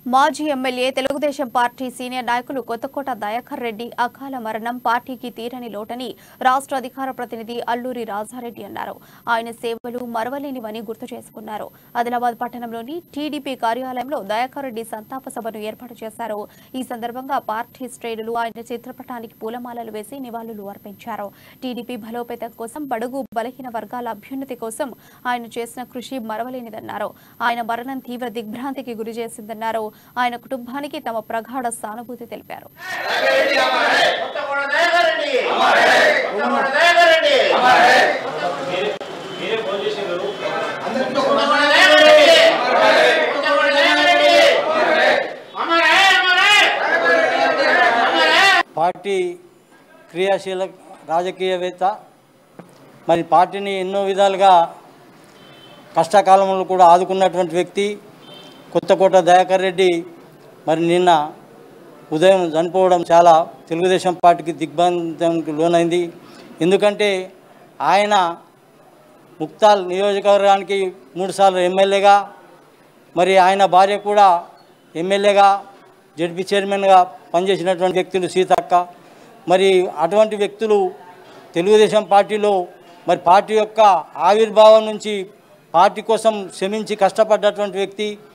మాజీ MLA Telugu Desam party senior నాయకులు కొత్తకోట దయాకర్ రెడ్డి అకాల మరణం పార్టీకి తీరని లోటని రాష్ట్ర అధికార ప్రతినిధి అల్లూరి రాజారెడ్డి అన్నారు ఆయన సేవలు మరవలేనివని గుర్తు చేసుకున్నారు ఆదిలాబాద్ పట్టణంలోని టీడీపీ కార్యాలయంలో దయాకర్ రెడ్డి సంతాప సభను ఏర్పాటు చేశారు ఈ సందర్భంగా పార్టీ శ్రేణులు ఆయన చిత్రపటానికి పూలమాలలు వేసి నివాళులు అర్పించారు టీడీపీ బలోపేతం కోసం బడుగు బలహీన వర్గాల అభ్యున్నతి కోసం ఆయన చేసిన కృషి మరవలేనిదన్నారు ఆయన మరణం తీవ్ర దిగ్భ్రాంతికి గురి చేసిందన్నారు ఆయన కుటుంబానికి తమ ప్రగాఢ సానుభూతి తెలిపారు కొత్తగూడ దయాకర్ రెడ్డి కొత్తగూడ దయాకర్ రెడ్డి కొత్తగూడ దయాకర్ రెడ్డి కొత్తగూడ దయాకర్ రెడ్డి అమరే అమరే అమరే పార్టీ క్రియాశీల రాజకీయవేత్త మరి పార్టీని ఎన్నో విధాలుగా కష్టకాలంలో కూడా ఆదుకున్నటువంటి వ్యక్తి కొత్తకోట దయాకర్ రెడ్డి మరి నిన్న ఉదయం చనిపోవడం చాలా తెలుగుదేశం పార్టీకి దిగ్బంధంకి లోనైంది ఎందుకంటే ఆయన ముక్తాల్ నియోజకవర్గానికి మూడుసార్లు ఎమ్మెల్యేగా మరి ఆయన భార్య కూడా ఎమ్మెల్యేగా జడ్పీ చైర్మన్గా పనిచేసినటువంటి వ్యక్తులు సీతక్క మరి అటువంటి వ్యక్తులు తెలుగుదేశం పార్టీలో మరి పార్టీ యొక్క ఆవిర్భావం నుంచి పార్టీ కోసం శ్రమించి కష్టపడ్డటువంటి వ్యక్తి